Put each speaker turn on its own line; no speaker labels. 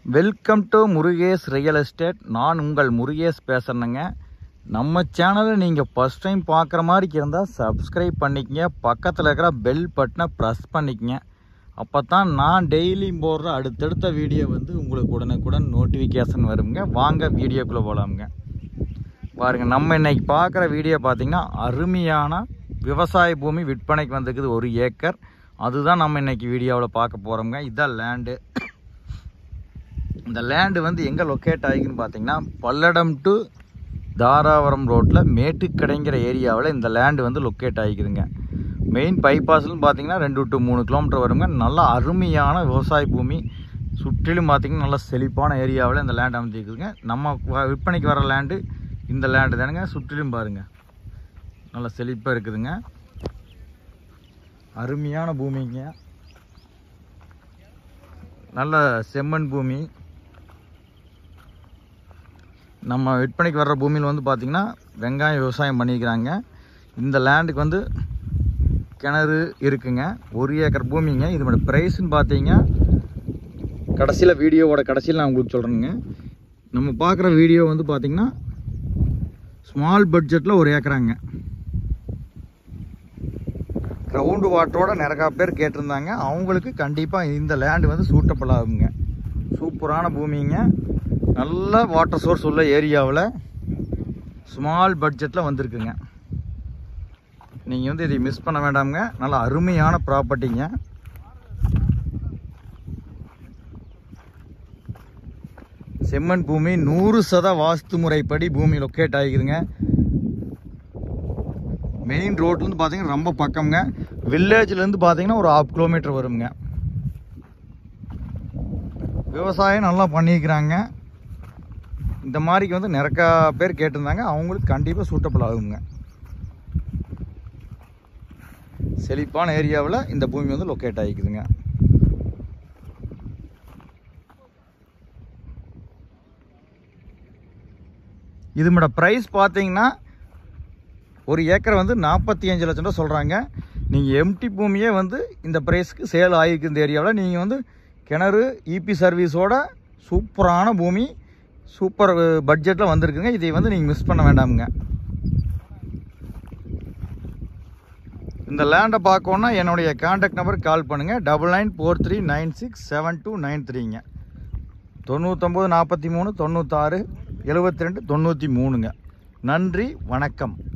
welcome to Murugesh real estate நான் உங்கள் முருகேஷ் பேசுகிறேங்க நம்ம சேனலை நீங்கள் ஃபஸ்ட் டைம் பார்க்குற மாதிரி இருந்தால் சப்ஸ்கிரைப் பண்ணிக்கங்க பக்கத்தில் இருக்கிற பெல் பட்டனை ப்ரெஸ் பண்ணிக்கங்க அப்போ தான் நான் டெய்லியும் போடுற அடுத்தடுத்த வீடியோ வந்து உங்களுக்கு உடனுக்குடன் நோட்டிஃபிகேஷன் வருங்க வாங்க வீடியோக்குள்ளே போகலாமுங்க பாருங்க நம்ம இன்னைக்கு பார்க்குற வீடியோ பார்த்தீங்கன்னா அருமையான விவசாய பூமி விற்பனைக்கு வந்திருக்குது ஒரு ஏக்கர் அதுதான் நம்ம இன்னைக்கு வீடியோவில் பார்க்க போகிறோம்ங்க இதுதான் லேண்டு இந்த லேண்டு வந்து எங்கே லொக்கேட் ஆகிக்குன்னு பார்த்தீங்கன்னா பல்லடம் டு தாராபுரம் ரோட்டில் மேட்டுக்கடைங்கிற ஏரியாவில் இந்த லேண்டு வந்து லொக்கேட் ஆகிக்குதுங்க மெயின் பைபாஸ்னு பார்த்தீங்கன்னா ரெண்டு டு மூணு கிலோமீட்டர் வருங்க நல்ல அருமையான விவசாய பூமி சுற்றிலும் பார்த்தீங்கன்னா நல்ல செழிப்பான ஏரியாவில் இந்த லேண்ட் அமைஞ்சிருக்குதுங்க நம்ம வ- விற்பனைக்கு வர லேண்டு இந்த லேண்டு தானுங்க சுற்றிலும் பாருங்க நல்ல செழிப்பாக இருக்குதுங்க அருமையான பூமிங்க நல்ல செம்மண் பூமி நம்ம விற்பனைக்கு வர்ற பூமியில் வந்து பார்த்திங்கன்னா வெங்காயம் விவசாயம் பண்ணிக்கிறாங்க இந்த லேண்டுக்கு வந்து கிணறு இருக்குங்க ஒரு ஏக்கர் பூமிங்க இதோட ப்ரைஸ்ன்னு பார்த்தீங்க கடைசியில் வீடியோவோட கடைசியில் நான் உங்களுக்கு சொல்கிறேங்க நம்ம பார்க்குற வீடியோ வந்து பார்த்திங்கன்னா ஸ்மால் பட்ஜெட்டில் ஒரு ஏக்கராங்க கிரவுண்டு வாட்டரோட நிறையா பேர் கேட்டிருந்தாங்க அவங்களுக்கு கண்டிப்பாக இந்த லேண்டு வந்து சூட்டபிள் ஆகுங்க சூப்பரான பூமிங்க நல்ல வாட்டர் சோர்ஸ் உள்ள ஏரியாவில் ஸ்மால் பட்ஜெட்டில் வந்திருக்குங்க நீங்கள் வந்து இதை மிஸ் பண்ண வேண்டாமுங்க நல்ல அருமையான ப்ராப்பர்ட்டிங்க செம்மண் பூமி நூறு சத வாஸ்து முறைப்படி பூமி லொக்கேட் ஆகிக்குதுங்க மெயின் ரோட்லேருந்து பார்த்தீங்கன்னா ரொம்ப பக்கம்ங்க வில்லேஜ்லேருந்து பார்த்தீங்கன்னா ஒரு ஹாஃப் கிலோமீட்டர் வருங்க விவசாயம் நல்லா பண்ணிக்கிறாங்க இந்த மாதிரிக்கு வந்து நிறைய பேர் கேட்டிருந்தாங்க அவங்களுக்கு கண்டிப்பாக சூட்டபிள் ஆகுங்க செழிப்பான ஏரியாவில் இந்த பூமி வந்து லொக்கேட் ஆகிக்குதுங்க இதுமோட ப்ரைஸ் பார்த்தீங்கன்னா ஒரு ஏக்கர் வந்து நாற்பத்தி அஞ்சு லட்சம் ரூபா சொல்கிறாங்க நீங்கள் எம்டி பூமியே வந்து இந்த ப்ரைஸ்க்கு சேல் ஆகிருக்கு இந்த ஏரியாவில் நீங்கள் வந்து கிணறு இபி சர்வீஸோட சூப்பரான பூமி சூப்பர் பட்ஜெட்டில் வந்திருக்குங்க இதை வந்து நீங்கள் மிஸ் பண்ண வேண்டாமுங்க இந்த லேண்டை பார்க்கணுன்னா என்னுடைய காண்டாக்ட் நம்பருக்கு கால் பண்ணுங்கள் double nine four three nine six seven two nine த்ரீங்க தொண்ணூத்தொம்பது நாற்பத்தி மூணு தொண்ணூத்தாறு எழுபத்தி ரெண்டு தொண்ணூற்றி மூணுங்க நன்றி வணக்கம்